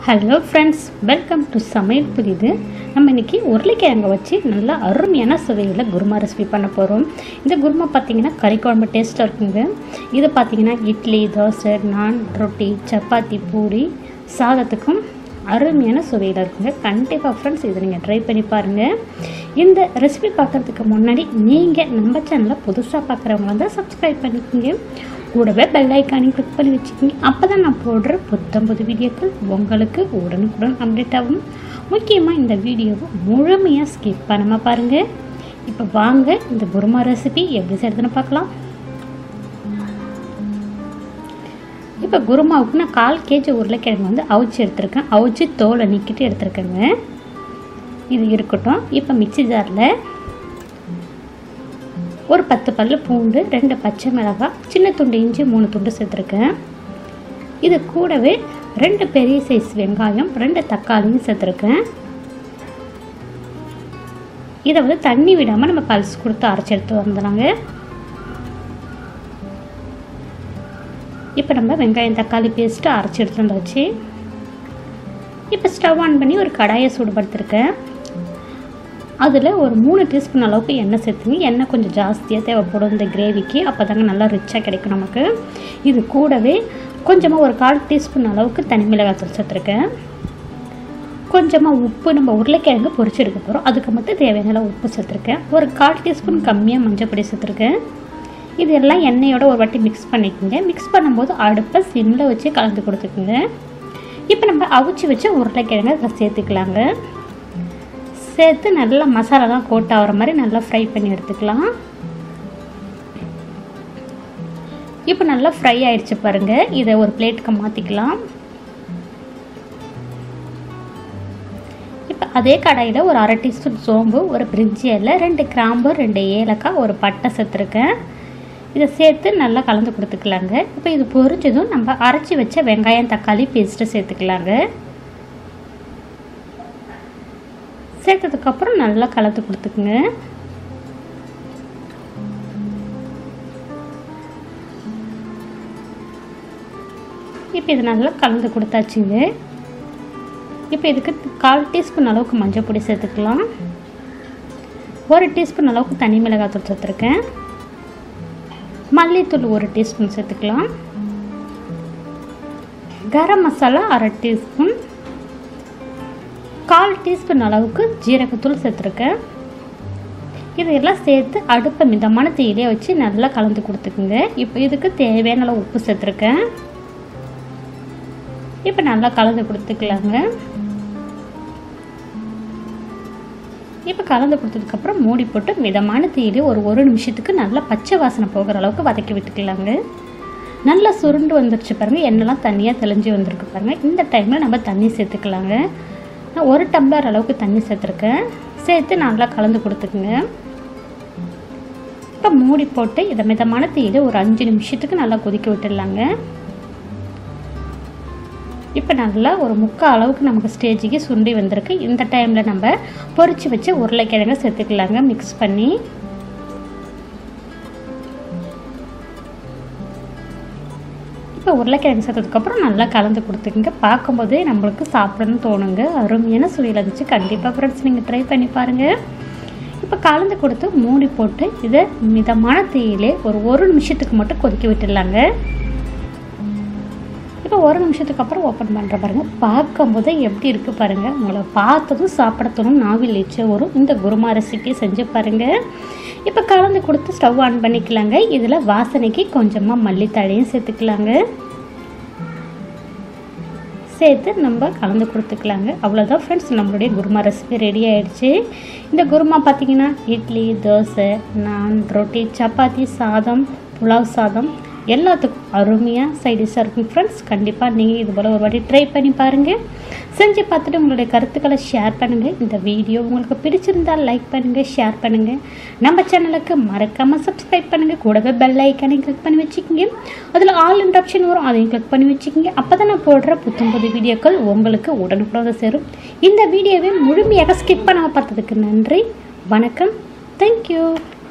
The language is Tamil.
ஹலோ ஃப்ரெண்ட்ஸ் வெல்கம் டு சமையல் புரியுது நம்ம இன்றைக்கி உருளைக்கிழங்கை வச்சு நல்லா அருமையான சுவையில் குருமா ரெசிபி பண்ண போகிறோம் இந்த குருமா பார்த்தீங்கன்னா கறி குழம்பு டேஸ்ட்டாக இருக்குங்க இது பார்த்தீங்கன்னா இட்லி தோசை நான் ரொட்டி சப்பாத்தி பூரி சாதத்துக்கும் அருமையான சுவையில் இருக்குங்க கண்டிப்பாக ஃப்ரெண்ட்ஸ் இதை நீங்கள் ட்ரை பண்ணி பாருங்கள் இந்த ரெசிபி பார்க்குறதுக்கு முன்னாடி நீங்கள் நம்ம சேனலை புதுசாக பார்க்குறவங்க வந்து சப்ஸ்கிரைப் பண்ணிக்கோங்க கூடவே பெல் ஐக்கானையும் கிளிக் பண்ணி வச்சுக்கோங்க அப்போ தான் நான் போடுற புத்தம் புது வீடியோக்கள் உங்களுக்கு உடனுக்குடன் அப்டேட் ஆகும் முக்கியமாக இந்த வீடியோவை முழுமையாக ஸ்கிப் பண்ணாமல் பாருங்கள் இப்போ வாங்க இந்த குருமா ரெசிபி எப்படி செய்யறதுன்னு பார்க்கலாம் இப்போ குருமாவுக்கு நான் கால் கேஜி உருளைக்கிழங்கு வந்து அவிச்சு எடுத்திருக்கேன் அவிச்சு தோலை நீக்கிட்டு எடுத்திருக்கேங்க இது இருக்கட்டும் இப்போ மிக்சி ஜாரில் ஒரு பத்து பல்லு பூண்டு ரெண்டு பச்சை மிளகாய் சின்ன துண்டு இஞ்சி மூணு துண்டு சேர்த்துருக்கேன் இது கூடவே ரெண்டு பெரிய சைஸ் வெங்காயம் ரெண்டு தக்காளியும் சேர்த்துருக்கேன் இதை வந்து தண்ணி விடாமல் நம்ம பல்ஸ் கொடுத்து அரைச்சி எடுத்து வந்துடுறாங்க இப்போ நம்ம வெங்காயம் தக்காளி பேஸ்ட்டு அரைச்சி எடுத்து வந்தாச்சு இப்போ ஸ்டவ் ஆன் பண்ணி ஒரு கடாயை சூடுபடுத்திருக்கேன் அதில் ஒரு மூணு டீஸ்பூன் அளவுக்கு எண்ணெய் சேர்த்துங்க எண்ணெய் கொஞ்சம் ஜாஸ்தியாக தேவைப்படும் இந்த கிரேவிக்கு அப்போ தாங்க நல்லா ரிச்சாக கிடைக்கும் நமக்கு இது கூடவே கொஞ்சமாக ஒரு கால் டீஸ்பூன் அளவுக்கு தனி மிளகாத்தூள் சேர்த்துருக்கேன் கொஞ்சமாக உப்பு நம்ம உருளைக்கிழங்கு பொரிச்சு எடுக்க போகிறோம் அதுக்கு மட்டும் தேவையான அளவு உப்பு சேர்த்துருக்கேன் ஒரு கால் டீஸ்பூன் கம்மியாக மஞ்சள் பொடி சேர்த்துருக்கேன் இது எல்லாம் எண்ணெயோட ஒரு வாட்டி மிக்ஸ் பண்ணிக்கோங்க மிக்ஸ் பண்ணும்போது அடுப்பை சிம்மில் வச்சு கலந்து கொடுத்துக்குங்க இப்போ நம்ம அவிச்சு வச்சு உருளைக்கிழங்கு அதில் சேர்த்துக்கலாங்க சேர்த்து நல்லா மசாலாலாம் கோட் ஆகிற மாதிரி நல்லா ஃப்ரை பண்ணி எடுத்துக்கலாம் இப்போ நல்லா ஃப்ரை ஆயிடுச்சு பாருங்கள் இதை ஒரு பிளேட்டுக்கு மாற்றிக்கலாம் இப்போ அதே கடாயில் ஒரு அரை டீஸ்பூன் சோம்பு ஒரு பிரிஞ்சி இலை ரெண்டு கிராம்பு ரெண்டு ஏலக்காய் ஒரு பட்டை சேர்த்துருக்கேன் இதை சேர்த்து நல்லா கலந்து கொடுத்துக்கலாங்க இப்போ இது பொரிஞ்சதும் நம்ம அரைச்சி வச்ச வெங்காயம் தக்காளி பேஸ்ட்டு சேர்த்துக்கலாங்க சேர்த்ததுக்கப்புறம் நல்லா கலந்து கொடுத்துக்குங்க இப்போ இது நல்லா கலந்து கொடுத்தாச்சுங்க இப்போ இதுக்கு கால் டீஸ்பூன் அளவுக்கு மஞ்சள் பொடி சேர்த்துக்கலாம் ஒரு டீஸ்பூன் அளவுக்கு தனி மிளகாத்தூள் சேர்த்துருக்கேன் மல்லித்தூள் ஒரு டீஸ்பூன் சேர்த்துக்கலாம் கரம் மசாலா அரை டீஸ்பூன் கால் டீஸ்பூன் அளவுக்கு ஜீரகத்தூள் சேர்த்துருக்கேன் இதையெல்லாம் சேர்த்து அடுப்பை மிதமான தீயிலே வச்சு நல்லா கலந்து கொடுத்துக்குங்க இப்போ இதுக்கு தேவையான அளவு உப்பு சேர்த்துருக்கேன் இப்போ நல்லா கலந்து கொடுத்துக்கலாங்க இப்போ கலந்து கொடுத்ததுக்கப்புறம் மூடி போட்டு மிதமான தீயிலே ஒரு ஒரு நிமிஷத்துக்கு நல்லா பச்சை வாசனை போகிற அளவுக்கு வதக்கி விட்டுக்கலாங்க நல்லா சுருண்டு வந்துருச்சு பாருங்கள் எண்ணெய்லாம் தண்ணியாக தெளிஞ்சு வந்திருக்கு பாருங்கள் இந்த டைமில் நம்ம தண்ணி சேர்த்துக்கலாங்க நான் ஒரு டம்ளர் அளவுக்கு தண்ணி சேர்த்துருக்கேன் சேர்த்து நல்லா கலந்து கொடுத்துக்குங்க இப்போ மூடி போட்டு இதை மிதமான தீயில ஒரு அஞ்சு நிமிஷத்துக்கு நல்லா கொதிக்க விட்டுடலாங்க இப்போ நல்லா ஒரு முக்கால் அளவுக்கு நமக்கு ஸ்டேஜுக்கு சுண்டி வந்திருக்கு இந்த டைமில் நம்ம பொரிச்சு வச்சு உருளைக்கிழங்க சேர்த்துக்கலாங்க மிக்ஸ் பண்ணி இப்போ உருளைக்கிழங்கு சேர்த்ததுக்கப்புறம் நல்லா கலந்து கொடுத்துக்குங்க பார்க்கும்போதே நம்மளுக்கு சாப்பிடணும்னு தோணுங்க அருமையான சுவையில் இருந்துச்சு கண்டிப்பாக ஃப்ரெண்ட்ஸ் நீங்கள் ட்ரை பண்ணி பாருங்கள் இப்போ கலந்து கொடுத்து மூடி போட்டு இதை மிதமான தீயிலே ஒரு ஒரு நிமிஷத்துக்கு மட்டும் கொதிக்க விட்டுடலாங்க இப்போ ஒரு நிமிஷத்துக்கு அப்புறம் ஓப்பன் பண்ணுற பாருங்கள் பார்க்கும்போதே எப்படி இருக்குது பாருங்கள் உங்களை பார்த்ததும் சாப்பிட தோணும் நாவில் எச்ச வரும் இந்த குருமா ரெசிபியை செஞ்சு பாருங்கள் இப்போ கலந்து கொடுத்து ஸ்டவ் ஆன் பண்ணிக்கலாங்க இதில் வாசனைக்கு கொஞ்சமாக மல்லித்தழையும் சேர்த்துக்கலாங்க சேர்த்து நம்ம கலந்து கொடுத்துக்கலாங்க அவ்வளோதான் ஃப்ரெண்ட்ஸ் நம்மளுடைய குருமா ரெசிபி ரெடி ஆகிடுச்சு இந்த குருமா பார்த்திங்கன்னா இட்லி தோசை நான் ரொட்டி சப்பாத்தி சாதம் புலாவ் சாதம் எல்லாத்துக்கும் அருமையாக சைடிஷாக இருக்கும் ஃப்ரெண்ட்ஸ் கண்டிப்பாக நீங்கள் இது போல் ஒரு வாட்டி ட்ரை பண்ணி பாருங்கள் செஞ்சு பார்த்துட்டு உங்களுடைய கருத்துக்களை ஷேர் பண்ணுங்கள் இந்த வீடியோ உங்களுக்கு பிடிச்சிருந்தால் லைக் பண்ணுங்கள் ஷேர் பண்ணுங்கள் நம்ம சேனலுக்கு மறக்காமல் சப்ஸ்கிரைப் பண்ணுங்கள் கூடவே பெல் ஐக்கானையும் கிளிக் பண்ணி வச்சுக்கோங்க அதில் ஆல் இன் ஆப்ஷன் வரும் அதையும் கிளிக் பண்ணி வச்சுக்கோங்க அப்போ தான் நான் போடுற புத்தம் புது வீடியோக்கள் உங்களுக்கு உடனுக்குடன் சேரும் இந்த வீடியோவை முழுமையாக ஸ்கிப் பண்ணாமல் பார்த்ததுக்கு நன்றி வணக்கம் தேங்க்யூ